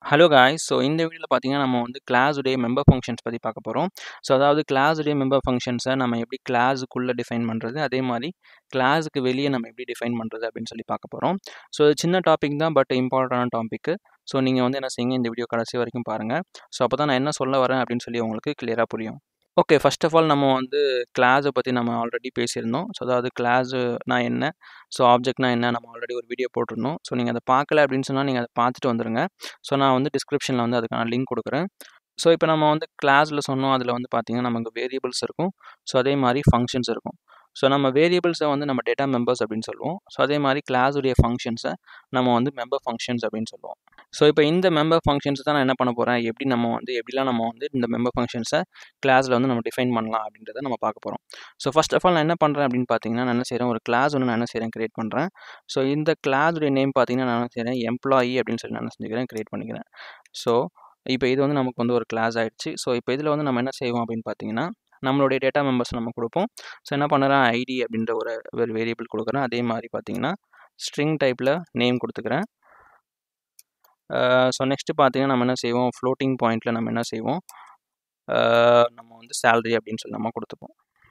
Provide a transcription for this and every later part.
hello guys so இந்த வீடியோவில் பார்த்தீங்கன்னா நம்ம வந்து கிளாஸ் உடைய மெம்பர் ஃபங்க்ஷன்ஸ் பற்றி பார்க்க போகிறோம் ஸோ அதாவது கிளாஸ் உடைய மெம்பர் ஃபங்க்ஷன்ஸை நம்ம எப்படி கிளாஸுக்குள்ளே டிஃபைன் பண்ணுறது அதே மாதிரி கிளாஸுக்கு வெளியே நம்ம எப்படி டிஃபைன் பண்ணுறது அப்படின்னு சொல்லி பார்க்க போகிறோம் ஸோ இது சின்ன டாபிக் தான் பட் இம்பார்ட்டண்டான டாப்பிக்கு ஸோ நீங்கள் வந்து என்ன செய்யுங்க இந்த வீடியோ கடைசி வரைக்கும் பாருங்கள் ஸோ அப்போ தான் நான் என்ன சொல்ல வரேன் அப்படின்னு சொல்லி உங்களுக்கு கிளியராக புரியும் ஓகே ஃபர்ஸ்ட் ஆஃப் ஆல் நம்ம வந்து கிளாஸை பற்றி நம்ம ஆல்ரெடி பேசியிருந்தோம் ஸோ அதாவது கிளாஸுனா என்ன ஸோ ஆப்ஜெக்ட்னா என்ன நம்ம ஆல்ரெடி ஒரு வீடியோ போட்டிருந்தோம் ஸோ நீங்கள் அதை பார்க்கல அப்படின்னு சொன்னால் நீங்கள் அதை பார்த்துட்டு வந்துருங்க ஸோ நான் வந்து டிஸ்கிரிப்ஷனில் வந்து அதுக்கான லிங்க் கொடுக்குறேன் ஸோ இப்போ நம்ம வந்து கிளாஸில் சொன்னோம் அதில் வந்து பார்த்திங்கன்னா நமக்கு வேரியபிள்ஸ் இருக்கும் ஸோ அதே மாதிரி ஃபங்க்ஷன்ஸ் இருக்கும் ஸோ நம்ம வேரியபிள்ஸை வந்து நம்ம டேட்டா மெம்பர்ஸ் அப்படின்னு சொல்லுவோம் ஸோ அதே மாதிரி கிளாஸுடைய ஃபங்க்ஷன்ஸை நம்ம வந்து மெம்பர் ஃபங்க்ஷன்ஸ் அப்படின்னு சொல்லுவோம் ஸோ இப்போ இந்த மெம்பர் ஃபங்க்ஷன்ஸ் தான் நான் என்ன பண்ண போகிறேன் எப்படி நம்ம வந்து எப்படிலாம் நம்ம வந்து இந்த மெம்பர் ஃபங்க்ஷன்ஸை கிளாஸில் வந்து நம்ம டிஃபைன் பண்ணலாம் அப்படின்றத நம்ம பார்க்க போகிறோம் ஸோ ஃபர்ஸ்ட் ஆஃப் ஆல் நான் என்ன பண்ணுறேன் அப்படின்னு பார்த்தீங்கன்னா நான் என்ன செய்கிறேன் ஒரு கிளாஸ் ஒன்று நான் என்ன செய்கிறேன் கிரியேட் பண்ணுறேன் ஸோ இந்த கிளாஸுடைய நேம் பார்த்தீங்கன்னா நான் என்ன செய்கிறேன் எம்ப்ளாயி அப்படின்னு சொல்லி நான் என்ன செஞ்சுக்கிறேன் கிரியேட் பண்ணிக்கிறேன் ஸோ இப்போ இது வந்து நமக்கு வந்து ஒரு கிளாஸ் ஆகிடுச்சு ஸோ இப்போ இதில் வந்து நம்ம என்ன செய்வோம் அப்படின்னு பார்த்தீங்கன்னா நம்மளுடைய டேட்டா மெம்பர்ஸ் நம்ம கொடுப்போம் ஸோ என்ன பண்ணுறேன் ஐடி அப்படின்ற ஒரு ஒரு வேரியபிள் கொடுக்குறேன் அதே மாதிரி பார்த்தீங்கன்னா ஸ்ட்ரிங் டைப்பில் நேம் கொடுத்துக்கிறேன் ஸோ நெக்ஸ்ட்டு பார்த்தீங்கன்னா நம்ம என்ன செய்வோம் ஃப்ளோட்டிங் பாயிண்டில் நம்ம என்ன செய்வோம் நம்ம வந்து சேலரி அப்படின்னு சொல்லி நம்ம கொடுத்துப்போம்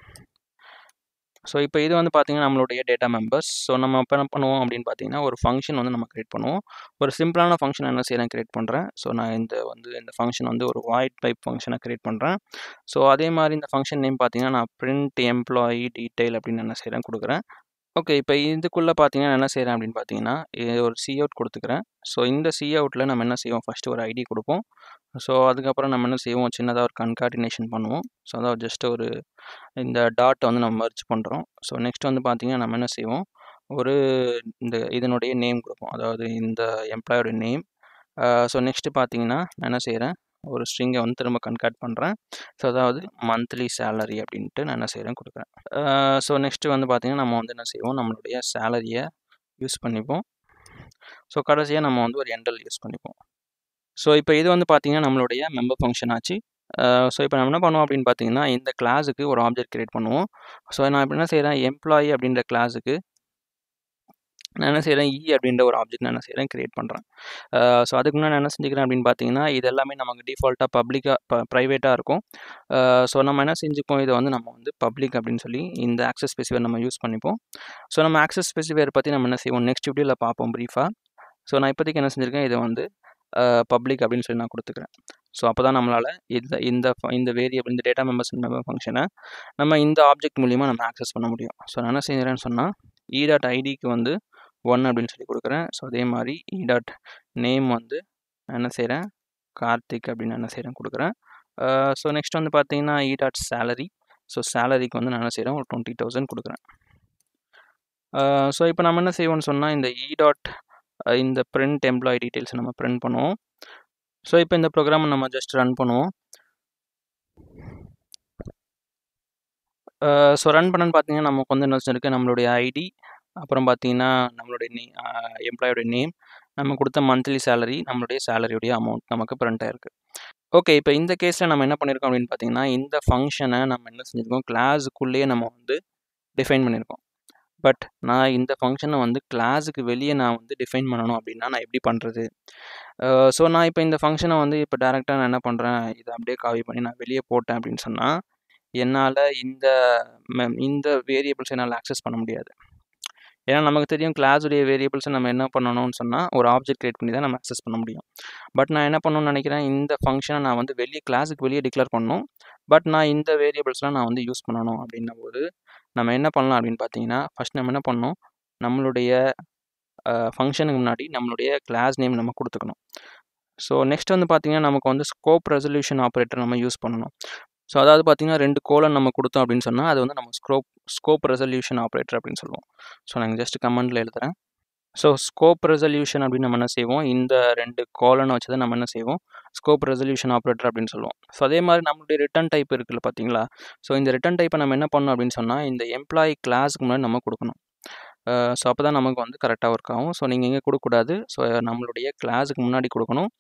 ஸோ இப்போ இது வந்து பார்த்திங்கன்னா நம்மளுடைய டேட்டா மெம்பர்ஸ் ஸோ நம்ம இப்போ என்ன பண்ணுவோம் அப்படின்னு பார்த்தீங்கன்னா ஒரு ஃபங்க்ஷன் வந்து நம்ம க்ரியேட் பண்ணுவோம் ஒரு சிம்பிளான ஃபங்க்ஷன் என்ன செய்யறேன் க்ரியேட் பண்ணுறேன் ஸோ நான் இந்த வந்து இந்த ஃபங்க்ஷன் வந்து ஒரு வாய்ட் டைப் ஃபங்க்ஷனை க்ரியேட் பண்ணுறேன் ஸோ அதே மாதிரி இந்த ஃபங்க்ஷன் நேம் பார்த்தீங்கன்னா நான் பிரிண்ட் எம்ப்ளாயி டீட்டெயில் அப்படின்னு என்ன செய்கிறேன் கொடுக்குறேன் ஓகே இப்போ இதுக்குள்ளே பார்த்தீங்கன்னா என்ன செய்கிறேன் அப்படின்னு பார்த்தீங்கன்னா ஒரு சி அவுட் கொடுத்துக்கிறேன் ஸோ இந்த சி அவுட்டில் நம்ம என்ன செய்வோம் ஃபஸ்ட்டு ஒரு ஐடி கொடுப்போம் ஸோ அதுக்கப்புறம் நம்ம என்ன செய்வோம் சின்னதாக ஒரு கன்கார்டினேஷன் பண்ணுவோம் ஸோ அதாவது ஜஸ்ட் ஒரு இந்த டாட்டை வந்து நம்ம மர்ச் பண்ணுறோம் ஸோ நெக்ஸ்ட் வந்து பார்த்திங்கன்னா நம்ம என்ன செய்வோம் ஒரு இந்த இதனுடைய நேம் கொடுப்போம் அதாவது இந்த எம்ப்ளாயோட நேம் ஸோ நெக்ஸ்ட்டு பார்த்தீங்கன்னா நான் என்ன செய்கிறேன் ஒரு ஸ்ட்ரிங்கை வந்து திரும்ப கன்கார்ட் பண்ணுறேன் ஸோ அதாவது மந்த்லி சேலரி அப்படின்ட்டு நான் என்ன செய்கிறேன் கொடுக்குறேன் ஸோ நெக்ஸ்ட்டு வந்து பார்த்திங்கன்னா நம்ம வந்து என்ன செய்வோம் நம்மளுடைய சேலரியை யூஸ் பண்ணிப்போம் ஸோ கடைசியாக நம்ம வந்து ஒரு எண்டல் யூஸ் பண்ணிப்போம் ஸோ இப்போ இது வந்து பார்த்திங்கன்னா நம்மளுடைய மெம்பர் ஃபங்க்ஷன் ஆச்சு ஸோ இப்போ நம்ம என்ன பண்ணுவோம் அப்படின்னு பார்த்தீங்கன்னா இந்த கிளாஸுக்கு ஒரு ஆப்ஜெக்ட் க்ரியேட் பண்ணுவோம் ஸோ நான் இப்போ என்ன செய்கிறேன் எம்ப்ளாயி அப்படின்ற கிளாஸுக்கு நான் என்ன செய்கிறேன் இ அப்படின்ற ஒரு ஆப்ஜெக்ட் நான் என்ன செய்கிறேன் க்ரியேட் பண்ணுறேன் ஸோ அதுக்கு முன்னாடி நான் என்ன செஞ்சுக்கிறேன் அப்படின்னு பார்த்தீங்கன்னா இது எல்லாமே நமக்கு டிஃபால்ட்டாக பப்ளிக்காக ப்ரைவேட்டாக இருக்கும் ஸோ நம்ம என்ன செஞ்சுப்போம் இதை வந்து நம்ம வந்து பப்ளிக் அப்படின்னு சொல்லி இந்த ஆக்சஸ் ஸ்பெசிஃபையர் நம்ம யூஸ் பண்ணிப்போம் ஸோ நம்ம ஆக்சஸ் ஸ்பெசிஃபையர் பற்றி நம்ம என்ன செய்வோம் நெக்ஸ்ட் வீடியோவில் பார்ப்போம் ப்ரீஃபாக ஸோ நான் இப்போதைக்கு என்ன செஞ்சுருக்கேன் இதை வந்து பப்ளிக் அப்படின்னு சொல்லி நான் கொடுத்துக்கிறேன் ஸோ அப்போ தான் நம்மளால் இந்த இந்த இந்த வேரியபிள் இந்த டேட்டா மெம்பர்ஸ் மெம்பர் ஃபங்க்ஷனை நம்ம இந்த ஆப்ஜெக்ட் மூலிமா நம்ம ஆக்சஸ் பண்ண முடியும் ஸோ நான் என்ன செய்கிறேன்னு சொன்னால் இ டாட் ஐடிக்கு வந்து ஒன் அப்படின்னு சொல்லி கொடுக்குறேன் ஸோ அதே மாதிரி இ டாட் நேம் வந்து நான் என்ன செய்கிறேன் கார்த்திக் அப்படின்னு என்ன செய்கிறேன் கொடுக்குறேன் ஸோ நெக்ஸ்ட் வந்து பார்த்தீங்கன்னா இ டாட் சேலரி ஸோ சேலரிக்கு வந்து நான் என்ன செய்கிறேன் ஒரு டுவெண்ட்டி தௌசண்ட் கொடுக்குறேன் ஸோ இப்போ நம்ம என்ன செய்வோம்னு சொன்னால் இந்த இ டாட் இந்த பிரிண்ட் எம்ப்ளாயி டீட்டெயில்ஸ் நம்ம பிரிண்ட் பண்ணுவோம் ஸோ இப்போ இந்த ப்ரோக்ராம் நம்ம ஜஸ்ட் ரன் பண்ணுவோம் ஸோ ரன் பண்ணன்னு பார்த்தீங்கன்னா நமக்கு வந்து என்ன இருக்குது நம்மளுடைய ஐடி அப்புறம் பார்த்தீங்கன்னா நம்மளுடைய நே எம்ப்ளாயோட நேம் நம்ம கொடுத்த மந்த்லி சேலரி நம்மளுடைய சேலரியுடைய அமௌண்ட் நமக்கு பிரிண்ட் ஆயிருக்கு ஓகே இப்போ இந்த கேஸில் நம்ம என்ன பண்ணியிருக்கோம் அப்படின்னு பார்த்தீங்கன்னா இந்த ஃபங்க்ஷனை நம்ம என்ன செஞ்சுருக்கோம் கிளாஸுக்குள்ளேயே நம்ம வந்து டிஃபைன் பண்ணியிருக்கோம் பட் நான் இந்த ஃபங்க்ஷனை வந்து கிளாஸுக்கு வெளியே நான் வந்து டிஃபைன் பண்ணணும் அப்படின்னா நான் எப்படி பண்ணுறது ஸோ நான் இப்போ இந்த ஃபங்க்ஷனை வந்து இப்போ டேரெக்டாக நான் என்ன பண்ணுறேன் இதை அப்படியே காவி பண்ணி நான் வெளியே போட்டேன் அப்படின்னு சொன்னால் என்னால் இந்த இந்த வேரியபிள்ஸ் என்னால் ஆக்சஸ் பண்ண முடியாது ஏன்னா நமக்கு தெரியும் கிளாஸுடைய வேரியபிள்ஸை நம்ம என்ன பண்ணணும்னு சொன்னால் ஒரு ஆப்ஜெக்ட் க்ரியேட் பண்ணி தான் நம்ம அக்சஸ் பண்ண முடியும் பட் நான் என்ன பண்ணணும்னு நினைக்கிறேன் இந்த ஃபங்க்ஷனை நான் வந்து வெளியே கிளாஸுக்கு வெளியே டிக்ளேர் பண்ணணும் பட் நான் இந்த வேரியபிள்ஸ்லாம் நான் வந்து யூஸ் பண்ணணும் அப்படின்னும் போது நம்ம என்ன பண்ணலாம் அப்படின்னு பார்த்தீங்கன்னா ஃபஸ்ட் நம்ம என்ன பண்ணணும் நம்மளுடைய ஃபங்க்ஷனுக்கு முன்னாடி நம்மளுடைய கிளாஸ் நேம் நம்ம கொடுத்துக்கணும் ஸோ நெக்ஸ்ட் வந்து பார்த்திங்கன்னா நமக்கு வந்து ஸ்கோப் ரெசல்யூஷன் ஆப்ரேட்டர் நம்ம யூஸ் பண்ணணும் ஸோ அதாவது பார்த்திங்கன்னா ரெண்டு கோலன் நம்ம கொடுத்தோம் அப்படின்னு சொன்னால் அது வந்து நம்ம ஸ்கோப் ஸ்கோப் ரெசல்யூஷன் ஆப்ரேட்டர் அப்படின்னு சொல்லுவோம் ஸோ நாங்கள் ஜஸ்ட் கமெண்டில் எழுதுகிறேன் ஸோ ஸ்கோப் ரெசல்யூஷன் அப்படின்னு நம்ம என்ன செய்வோம் இந்த ரெண்டு கோலனை வச்சு தான் நம்ம என்ன செய்வோம் ஸ்கோப் ரெசல்யூஷன் ஆப்ரேட்டர் அப்படின்னு சொல்லுவோம் ஸோ அதே மாதிரி நம்மளுடைய ரிட்டன் டைப் இருக்குல்ல பார்த்தீங்களா ஸோ இந்த ரிட்டன் டைப்பை நம்ம என்ன பண்ணணும் அப்படின்னு சொன்னால் இந்த எம்ப்ளாயி கிளாஸுக்கு முன்னாடி நம்ம கொடுக்கணும் ஸோ அப்போ தான் நமக்கு வந்து கரெக்டாக ஒர்க் ஆகும் ஸோ நீங்கள் இங்கே கொடுக்கக்கூடாது ஸோ நம்மளுடைய கிளாஸுக்கு முன்னாடி கொடுக்கணும்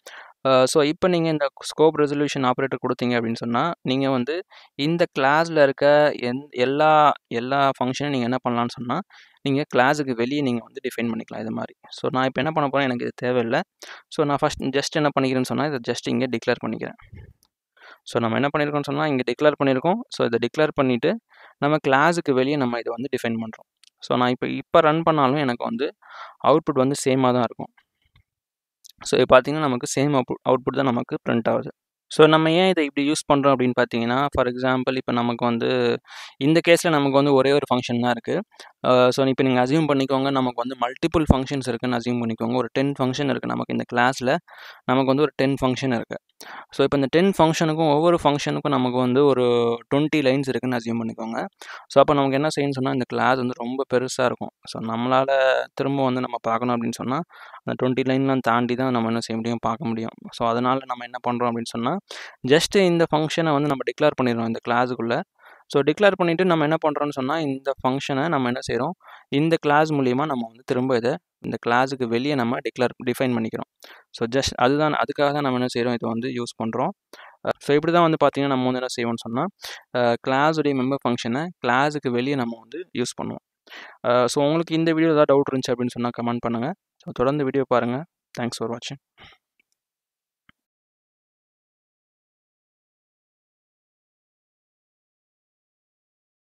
ஸோ இப்போ நீங்கள் இந்த ஸ்கோப் ரெசல்யூஷன் ஆப்ரேட்டர் கொடுத்தீங்க அப்படின்னு சொன்னால் நீங்கள் வந்து இந்த கிளாஸில் இருக்க எந் எல்லா எல்லா ஃபங்க்ஷனும் நீங்கள் என்ன பண்ணலான்னு சொன்னால் நீங்கள் கிளாஸுக்கு வெளியே நீங்கள் வந்து டிஃபைன் பண்ணிக்கலாம் இது மாதிரி ஸோ நான் இப்போ என்ன பண்ண போகிறேன் எனக்கு இது தேவையில்லை ஸோ நான் ஃபஸ்ட் ஜஸ்ட் என்ன பண்ணிக்கிறேன்னு சொன்னால் இதை ஜஸ்ட் இங்கே டிக்ளேர் பண்ணிக்கிறேன் ஸோ நம்ம என்ன பண்ணியிருக்கோம்னு சொன்னால் இங்கே டிக்ளேர் பண்ணியிருக்கோம் ஸோ இதை டிக்ளேர் பண்ணிவிட்டு நம்ம கிளாஸுக்கு வெளியே நம்ம இதை வந்து டிஃபைன் பண்ணுறோம் ஸோ நான் இப்போ இப்போ ரன் பண்ணாலும் எனக்கு வந்து அவுட்புட் வந்து சேமாக தான் இருக்கும் ஸோ இது பார்த்தீங்கன்னா நமக்கு சேம் அவுட் அவுட்புட் தான் நமக்கு ப்ரிண்ட் ஆகுது ஸோ நம்ம ஏன் இதை இப்படி யூஸ் பண்ணுறோம் அப்படின்னு பார்த்தீங்கன்னா ஃபார் எக்ஸாம்பிள் இப்போ நமக்கு வந்து இந்த கேஸில் நமக்கு வந்து ஒரே ஒரு ஃபங்க்ஷன் தான் இருக்குது ஸோ இப்போ நீங்கள் அசியூம் பண்ணிக்கோங்க நமக்கு வந்து மல்டிபிள் ஃபங்க்ஷன்ஸ் இருக்குன்னு அசியூம் பண்ணிக்கோங்க ஒரு டென் ஃபங்க்ஷன் இருக்குது நமக்கு இந்த கிளாஸில் நமக்கு வந்து ஒரு டென் ஃபங்க்ஷன் இருக்குது ஸோ இப்போ இந்த டென் ஃபங்க்ஷனுக்கும் ஒவ்வொரு ஃபங்க்ஷனுக்கும் நமக்கு வந்து ஒரு டுவெண்ட்டி லைன்ஸ் இருக்குன்னு அசியூம் பண்ணிக்கோங்க ஸோ அப்போ நமக்கு என்ன செய்யணும்னு சொன்னால் இந்த கிளாஸ் வந்து ரொம்ப பெருசாக இருக்கும் ஸோ நம்மளால் திரும்ப வந்து நம்ம பார்க்கணும் அப்படின்னு சொன்னால் அந்த டுவெண்ட்டி லைன்லாம் தாண்டி தான் நம்ம என்ன செய்ய முடியும் பார்க்க முடியும் ஸோ அதனால் நம்ம என்ன பண்ணுறோம் அப்படின்னு சொன்னால் ஜஸ்ட்டு இந்த ஃபங்க்ஷனை வந்து நம்ம டிக்ளேர் பண்ணிடுறோம் இந்த கிளாஸுக்குள்ளே ஸோ டிக்ளேர் பண்ணிவிட்டு நம்ம என்ன பண்ணுறோம்னு சொன்னால் இந்த ஃபங்க்ஷனை நம்ம என்ன செய்கிறோம் இந்த கிளாஸ் மூலிமா நம்ம வந்து திரும்ப இதை இந்த கிளாஸுக்கு வெளியே நம்ம டிக்ளேர் டிஃபைன் பண்ணிக்கிறோம் ஸோ ஜஸ்ட் அதுதான் அதுக்காக தான் நம்ம என்ன செய்கிறோம் இதை வந்து யூஸ் பண்ணுறோம் ஸோ இப்படி தான் வந்து பார்த்திங்கன்னா நம்ம வந்து என்ன செய்வோம்னு சொன்னால் கிளாஸுடைய மெம்பர் ஃபங்க்ஷனை கிளாஸுக்கு வெளியே நம்ம வந்து யூஸ் பண்ணுவோம் ஸோ உங்களுக்கு இந்த வீடியோ ஏதாவது டவுட் இருந்துச்சு அப்படின்னு சொன்னால் கமெண்ட் பண்ணுங்கள் ஸோ தொடர்ந்து வீடியோ பாருங்கள் தேங்க்ஸ் ஃபார் வாட்சிங்